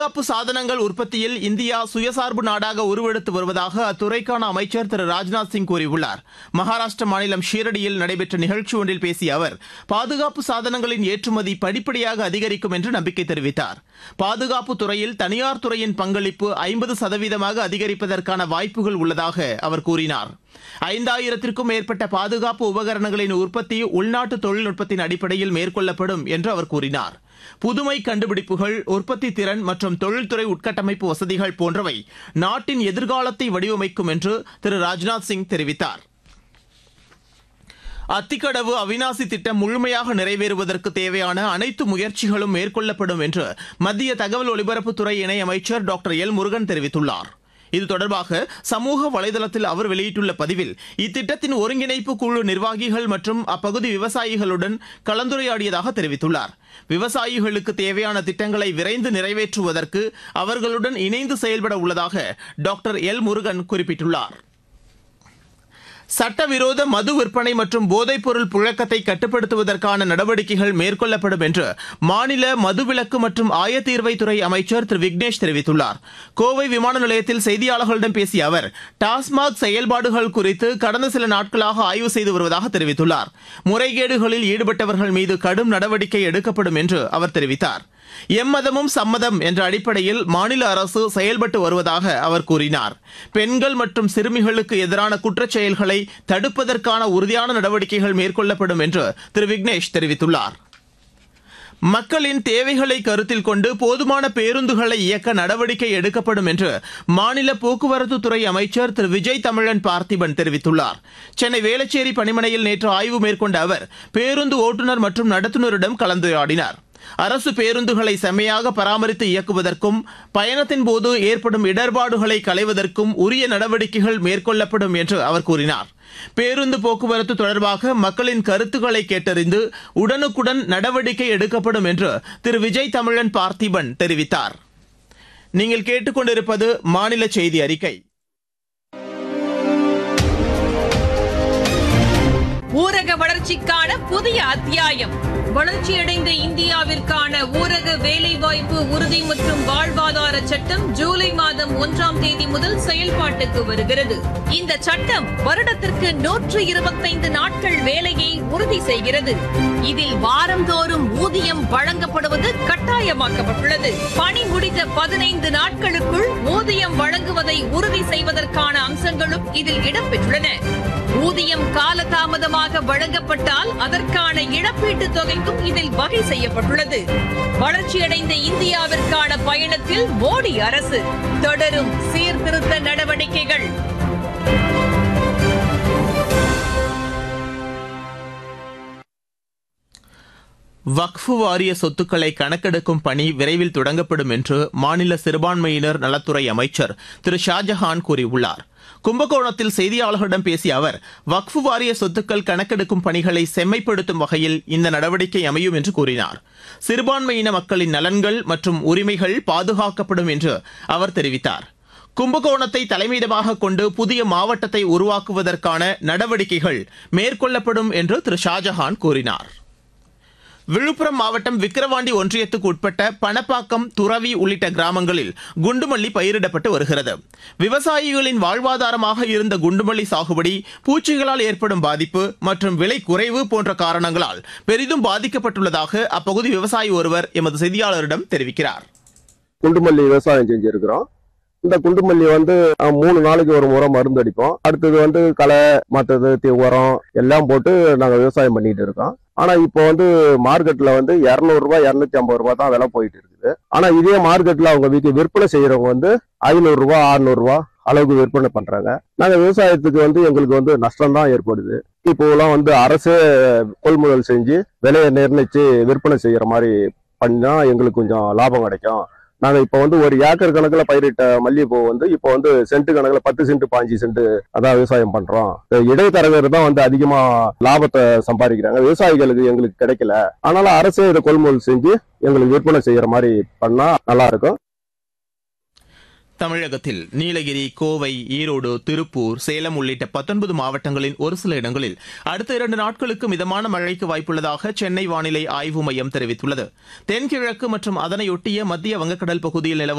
பாதுகாப்பு சாதனங்கள் உற்பத்தியில் இந்தியா சுயசார்பு நாடாக உருவெடுத்து வருவதாக அத்துறைக்கான அமைச்சர் திரு ராஜ்நாத் சிங் கூறியுள்ளார் மகாராஷ்டிர மாநிலம் ஷீரடியில் நடைபெற்ற நிகழ்ச்சி ஒன்றில் பேசிய அவர் பாதுகாப்பு சாதனங்களின் ஏற்றுமதி படிப்படியாக அதிகரிக்கும் என்று நம்பிக்கை தெரிவித்தார் பாதுகாப்பு துறையில் தனியார் துறையின் பங்களிப்பு ஐம்பது சதவீதமாக அதிகரிப்பதற்கான வாய்ப்புகள் உள்ளதாக அவர் கூறினார் ஐந்தாயிரத்திற்கும் மேற்பட்ட பாதுகாப்பு உபகரணங்களின் உற்பத்தி உள்நாட்டு தொழில்நுட்பத்தின் அடிப்படையில் மேற்கொள்ளப்படும் என்று அவர் கூறினார் புதுமை கண்டுபிடிப்புகள் உற்பத்தி திறன் மற்றும் தொழில்துறை உட்கட்டமைப்பு வசதிகள் போன்றவை நாட்டின் எதிர்காலத்தை வடிவமைக்கும் என்று திரு ராஜ்நாத் சிங் தெரிவித்தார் அத்திக்கடவு அவினாசி திட்டம் முழுமையாக நிறைவேறுவதற்கு தேவையான அனைத்து முயற்சிகளும் மேற்கொள்ளப்படும் என்று மத்திய தகவல் ஒலிபரப்புத்துறை இணையமைச்சர் டாக்டர் எல் முருகன் தெரிவித்துள்ளார் இது தொடர்பாக சமூக வலைதளத்தில் அவர் வெளியிட்டுள்ள பதிவில் இத்திட்டத்தின் ஒருங்கிணைப்பு குழு நிர்வாகிகள் மற்றும் அப்பகுதி விவசாயிகளுடன் கலந்துரையாடியதாக தெரிவித்துள்ளார் விவசாயிகளுக்கு தேவையான திட்டங்களை விரைந்து நிறைவேற்றுவதற்கு அவர்களுடன் இணைந்து செயல்பட உள்ளதாக டாக்டர் எல் முருகன் குறிப்பிட்டுள்ளார் சட்டவிரோத மது விற்பனை மற்றும் போதைப்பொருள் புழக்கத்தை கட்டுப்படுத்துவதற்கான நடவடிக்கைகள் மேற்கொள்ளப்படும் என்று மாநில மதுவிலக்கு மற்றும் ஆயத்தீர்வைத்துறை அமைச்சர் திரு விக்னேஷ் தெரிவித்துள்ளார் கோவை விமான நிலையத்தில் செய்தியாளர்களிடம் பேசிய அவர் டாஸ்மாக் செயல்பாடுகள் குறித்து கடந்த சில நாட்களாக ஆய்வு செய்து வருவதாக தெரிவித்துள்ளார் முறைகேடுகளில் ஈடுபட்டவர்கள் மீது கடும் நடவடிக்கை எடுக்கப்படும் என்று அவர் தெரிவித்தார் எம்மதமும் சம்மதம் என்ற அடிப்படையில் மாநில அரசு செயல்பட்டு வருவதாக அவர் கூறினார் பெண்கள் மற்றும் சிறுமிகளுக்கு எதிரான குற்றச் செயல்களை தடுப்பதற்கான உறுதியான நடவடிக்கைகள் மேற்கொள்ளப்படும் என்று திரு விக்னேஷ் தெரிவித்துள்ளார் மக்களின் தேவைகளை கருத்தில் கொண்டு போதுமான பேருந்துகளை இயக்க நடவடிக்கை எடுக்கப்படும் என்று மாநில போக்குவரத்துத்துறை அமைச்சர் திரு விஜய் தமிழன் பார்த்திபன் தெரிவித்துள்ளார் சென்னை வேளச்சேரி பணிமனையில் நேற்று ஆய்வு மேற்கொண்ட அவர் பேருந்து ஓட்டுநர் மற்றும் நடத்துனரிடம் கலந்துரையாடினார் அரசு பேருந்துகளை செம்மையாக பராமரித்து இயக்குவதற்கும் பயணத்தின் போது ஏற்படும் இடர்பாடுகளை களைவதற்கும் உரிய நடவடிக்கைகள் மேற்கொள்ளப்படும் என்று அவர் கூறினார் பேருந்து போக்குவரத்து தொடர்பாக மக்களின் கருத்துக்களை கேட்டறிந்து உடனுக்குடன் நடவடிக்கை எடுக்கப்படும் என்று திரு விஜய் தமிழன் பார்த்திபன் தெரிவித்தார் நீங்கள் கேட்டுக்கொண்டிருப்பது மாநில செய்தி அறிக்கை ஊரக வளர்ச்சிக்கான புதிய அத்தியாயம் வளர்ச்சியடைந்த இந்தியாவிற்கான ஊரக வேலைவாய்ப்பு உறுதி மற்றும் வாழ்வாதார சட்டம் ஜூலை மாதம் ஒன்றாம் தேதி முதல் செயல்பாட்டுக்கு வருகிறது இந்த சட்டம் வருடத்திற்கு நூற்று இருபத்தைந்து நாட்கள் வேலையை உறுதி செய்கிறது இதில் வாரந்தோறும் ஊதியம் வழங்கப்படுவது கட்டாயமாக்கப்பட்டுள்ளது பணி முடிந்த பதினைந்து நாட்களுக்குள் ஊதியம் வழங்குவதை உறுதி செய்வதற்கான அம்சங்களும் இதில் இடம்பெற்றுள்ளன ஊதியம் காலதாமதமாக வழங்கப்பட்டால் அதற்கான இழப்பீட்டுத் தொகைக்கும் இதில் வகை செய்யப்பட்டுள்ளது வளர்ச்சியடைந்த இந்தியாவிற்கான பயணத்தில் மோடி அரசு தொடரும் சீர்திருத்த நடவடிக்கைகள் வக்ஃபு வாரிய சொத்துக்களை கணக்கெடுக்கும் பணி விரைவில் தொடங்கப்படும் என்று மாநில சிறுபான்மையினர் நலத்துறை அமைச்சர் திரு ஷாஜஹான் கூறியுள்ளார் கும்பகோணத்தில் செய்தியாளர்களிடம் பேசிய அவர் வக்ஃபு வாரிய சொத்துக்கள் கணக்கெடுக்கும் பணிகளை செம்மைப்படுத்தும் வகையில் இந்த நடவடிக்கை அமையும் என்று கூறினார் சிறுபான்மையின மக்களின் நலன்கள் மற்றும் உரிமைகள் பாதுகாக்கப்படும் என்று அவர் தெரிவித்தார் கும்பகோணத்தை தலைமையிடமாக கொண்டு புதிய மாவட்டத்தை உருவாக்குவதற்கான நடவடிக்கைகள் மேற்கொள்ளப்படும் என்று திரு ஷாஜஹான் கூறினார் விழுப்புரம் மாவட்டம் விக்கிரவாண்டி ஒன்றியத்துக்கு உட்பட்ட பணப்பாக்கம் துறவி உள்ளிட்ட கிராமங்களில் குண்டுமல்லி பயிரிடப்பட்டு வருகிறது விவசாயிகளின் வாழ்வாதாரமாக இருந்த குண்டுமல்லி சாகுபடி பூச்சிகளால் ஏற்படும் பாதிப்பு மற்றும் விலை குறைவு போன்ற காரணங்களால் பெரிதும் பாதிக்கப்பட்டுள்ளதாக அப்பகுதி விவசாயி ஒருவர் எமது செய்தியாளரிடம் தெரிவிக்கிறார் குண்டுமல்லி விவசாயம் செஞ்சிருக்கிறோம் இந்த குண்டுமல்லி வந்து அஹ், மூணு நாளைக்கு ஒரு முறை மருந்து அடிப்போம் அடுத்தது வந்து களை மற்றது தி- உரம் எல்லாம் போட்டு நாங்க விவசாயம் பண்ணிட்டு இருக்கோம் ஆனா இப்போ வந்து மார்க்கெட்ல வந்து இருநூறு ரூபாய் இருநூத்தி ஐம்பது ரூபாய் தான் விலை போயிட்டு இருக்குது ஆனா இதே மார்க்கெட்ல அவங்க வீட்டு விற்பனை செய்யறவங்க வந்து ஐநூறு ரூபாய் அறுநூறு ரூபாய் அளவுக்கு விற்பனை பண்றாங்க நாங்க விவசாயத்துக்கு வந்து எங்களுக்கு வந்து நஷ்டம் தான் ஏற்படுது இப்போலாம் வந்து அரசே கொள்முதல் செஞ்சு விலையை நிர்ணயிச்சு விற்பனை செய்யற மாதிரி பண்ணா எங்களுக்கு கொஞ்சம் லாபம் கிடைக்கும் நாங்க இப்ப வந்து ஒரு ஏக்கர் கணக்குல பயிரிட்ட மல்லிகைப்பூ வந்து இப்போ வந்து சென்ட் கணக்குல பத்து சென்ட் பாஞ்சு சென்ட் அதான் விவசாயம் பண்றோம் இந்த இடைத்தரகர் தான் வந்து அதிகமா லாபத்தை சம்பாதிக்கிறாங்க விவசாயிகளுக்கு எங்களுக்கு கிடைக்கல ஆனாலும் அரசே இதை கொள்முதல் செஞ்சு எங்களுக்கு விற்பனை செய்யற மாதிரி பண்ணா நல்லா இருக்கும் தமிழகத்தில் நீலகிரி கோவை ஈரோடு திருப்பூர் சேலம் உள்ளிட்ட பத்தொன்பது மாவட்டங்களின் ஒரு சில இடங்களில் அடுத்த இரண்டு நாட்களுக்கு மிதமான மழைக்கு வாய்ப்புள்ளதாக சென்னை வானிலை ஆய்வு மையம் தெரிவித்துள்ளது தென்கிழக்கு மற்றும் அதனையொட்டிய மத்திய வங்கக்கடல் பகுதியில் நிலவும்